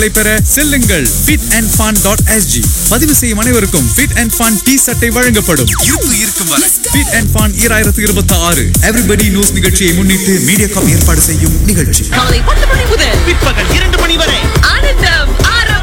பெற செல்லுங்கள் fit and fun dot SG பதிவு செய்யும் அனைவருக்கும் fit and fun டி சட்டை வழங்கப்படும் இருப்பு இருக்கும் வரை fit and fun ஈராயிரத்து இருபத்தி ஆறு எவ்ரிபடி நியூஸ் நிகழ்ச்சியை முன்னிட்டு மீடியா காம் ஏற்பாடு செய்யும் நிகழ்ச்சி காலை பத்து மணி முதல் பிற்பகல் இரண்டு மணி வரை ஆனந்தம்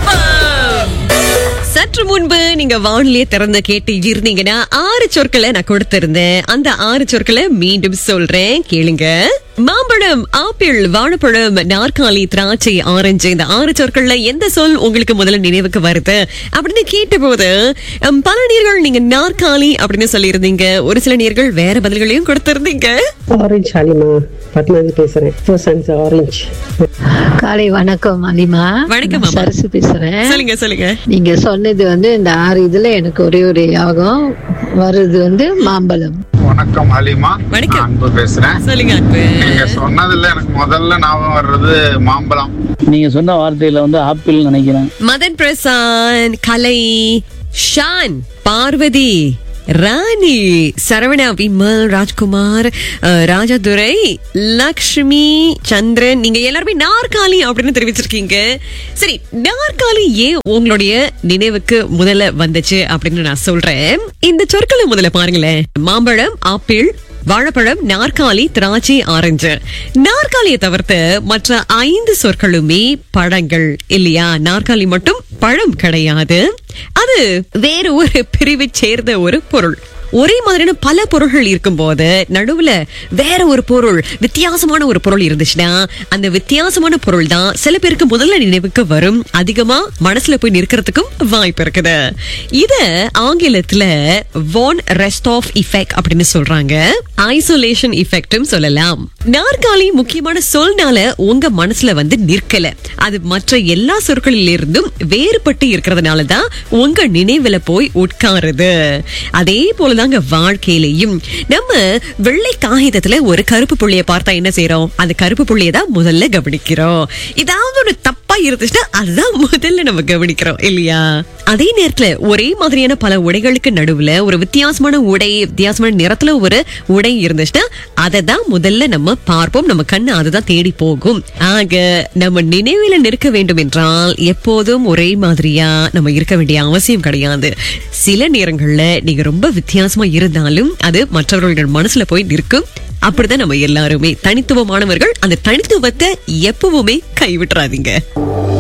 ஆரம்பம் சற்று முன்பு நீங்க வானிலையே திறந்து கேட்டு இருந்தீங்கன்னா ஆறு சொற்களை நான் கொடுத்திருந்தேன் அந்த ஆறு சொற்களை மீண்டும் சொல்றேன் கேளுங்க மாம்பழம் ஆப்பிள் வாழைப்பழம் நாற்காலி திராட்சை ஆரஞ்சு இந்த ஆறு சொற்கள்ல எந்த சொல் உங்களுக்கு முதல்ல நினைவுக்கு வருது அப்படின்னு கேட்டபோது ஹம், பல நேர்கள் நீங்க நாற்காலி அப்படின்னு சொல்லியிருந்தீங்க ஒரு சில நேர்கள் வேற பதில்களையும் கொடுத்திருந்தீங்க ஆரஞ்சு ஹலிமா பத்மாவதி பேசுறேன் ஃபோர் சன்ஸ் ஆரஞ்சு காலை வணக்கம் அலிமா வணக்கம், நான் அம்மா. சரசு பேசுறேன் சொல்லுங்க சொல்லுங்க நீங்க சொன்னது வந்து இந்த ஆறு இதுல எனக்கு ஒரே ஒரு யாகம் வருது வந்து மாம்பழம் வணக்கம் ஹலிமா வணக்கம். நான் அன்பு பேசுறேன் சொல்லுங்க அன்பு நீங்க சொன்னதுல எனக்கு முதல்ல ஞாபகம் வர்றது மாம்பழம் நீங்க சொன்ன வார்த்தையில வந்து ஆப்பிள் நினைக்கிறேன் மதன் பிரசாந்த் கலை ஷான் பார்வதி ராணி சரவணா விமல் ராஜ்குமார் அஹ், ராஜாதுரை லக்ஷ்மி சந்திரன் நீங்க எல்லாருமே நாற்காலி அப்படின்னு தெரிவிச்சிருக்கீங்க சரி நாற்காலி ஏன் உங்களுடைய நினைவுக்கு முதல்ல வந்துச்சு அப்படின்னு நான் சொல்றேன் இந்த சொற்களை முதல்ல பாருங்களேன் மாம்பழம் ஆப்பிள் வாழைப்பழம் நாற்காலி திராட்சை ஆரஞ்சு நாற்காலியை தவிர்த்து மற்ற ஐந்து சொற்களுமே பழங்கள் இல்லையா நாற்காலி மட்டும் பழம் கிடையாது அது வேற ஒரு பிரிவை சேர்ந்த ஒரு பொருள் ஒரே மாதிரியான பல பொருள்கள் இருக்கும்போது நடுவுல வேற ஒரு பொருள் வித்தியாசமான ஒரு பொருள் இருந்துச்சுன்னா அந்த வித்தியாசமான பொருள் தான் சில பேருக்கு முதல்ல நினைவுக்கு வரும் அதிகமா மனசுல போய் நிற்கிறதுக்கும் வாய்ப்பு இருக்குது இத ஆங்கிலத்துல வான் ரெஸ்ட் ஆஃப் இஃபெக்ட் அப்படின்னு சொல்றாங்க ஐசோலேஷன் இஃபெக்ட்டும் சொல்லலாம் நாற்காலி முக்கியமான சொல்னால உங்க மனசுல வந்து நிற்கல அது மற்ற எல்லா சொற்களில் இருந்தும் வேறுபட்டு இருக்கிறதுனால தான் உங்க நினைவுல போய் உட்காருது அதே போலதாங்க வாழ்க்கையிலையும் நம்ம வெள்ளை காகிதத்துல ஒரு கருப்பு புள்ளிய பார்த்தா என்ன செய்றோம் அந்த கருப்பு புள்ளிய தான் முதல்ல கவனிக்கிறோம் ஏதாவது ஒரு தப்பா இருந்துச்சுன்னா அதுதான் முதல்ல நம்ம கவனிக்கிறோம் இல்லையா அதே நேரத்துல ஒரே மாதிரியான பல உடைகளுக்கு நடுவுல ஒரு வித்தியாசமான உடை வித்தியாசமான நிறத்துல ஒரு உடை இருந்துச்சுன்னா அதை தான் முதல்ல நம்ம பார்ப்போம் நம்ம கண்ணு அதுதான் தேடி போகும் ஆக நம்ம நினைவில நிற்க வேண்டும் என்றால் எப்போதும் ஒரே மாதிரியா நம்ம இருக்க வேண்டிய அவசியம் கிடையாது சில நேரங்கள்ல நீங்க ரொம்ப வித்தியாசமா இருந்தாலும் அது மற்றவர்களுடைய மனசுல போய் நிற்கும் அப்படிதான் நம்ம எல்லாருமே தனித்துவமானவர்கள் அந்த தனித்துவத்தை எப்பவுமே கைவிட்டுறாதீங்க